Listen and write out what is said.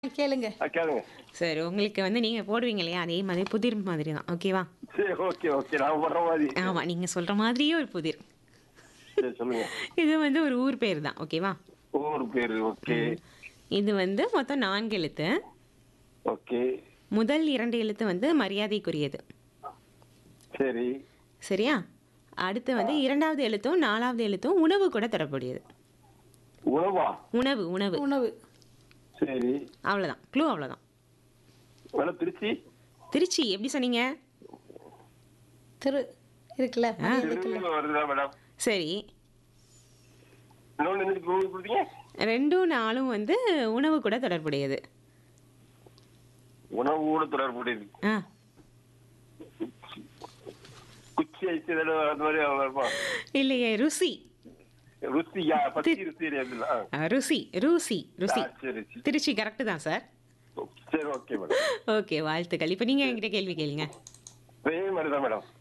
கேளுங்க ஆ, கேளுங்க சரி உங்களுக்கு வந்து நீங்கள் போடுவீங்க இல்லையா அதே மாதிரி புதிர் மாதிரி தான் ஓகேவா சரி ஓகே ஓகே நான் வர்ற மாதிரி ஆமாம் நீங்கள் சொல்கிற மாதிரியே ஒரு புதிர் சரி சொல்லுங்க இது வந்து ஒரு ஊர் பேர் தான் ஓகேவா ஊர் பேரு ஓகே இது வந்து மொத்தம் நான்கு எழுத்து ஓகே முதல் இரண்டு எழுத்து வந்து மரியாதைக்குரியது சரி சரியா அடுத்து வந்து இரண்டாவது எழுத்தும் நாலாவது எழுத்தும் உணவு கூட தரக்கூடியது உணவா உணவு உணவு உணவு சரி அவ்வளோதான் க்ளூ அவ்வளோதான் மேடம் திருச்சி திருச்சி எப்படி சொன்னீங்க திரு இருக்குல்ல மணி இருக்குல்ல திரும்ப வருதா மேடம் சரி இன்னொன்று என்ன உங்களுக்கு கொடுத்தீங்க ரெண்டும் நாளும் வந்து உணவு கூட தொடர்புடையது உணவோடு தொடர்புடையது ஆ குச்சி ஐசி அந்த மாதிரி வருமா இல்லையே ருசி ருசியா பத்தி ருசி அதுல ஆ. ஆ, ருசி ருசி ருசி ஆ, சரி சரி. திருச்சி கரெக்டு தான் சார் சரி ஓகே மேடம் ஓகே வாழ்த்துக்கள் இப்போ நீங்கள் என்கிட்ட கேள்வி கேளுங்க அதே மாதிரி தான் மேடம்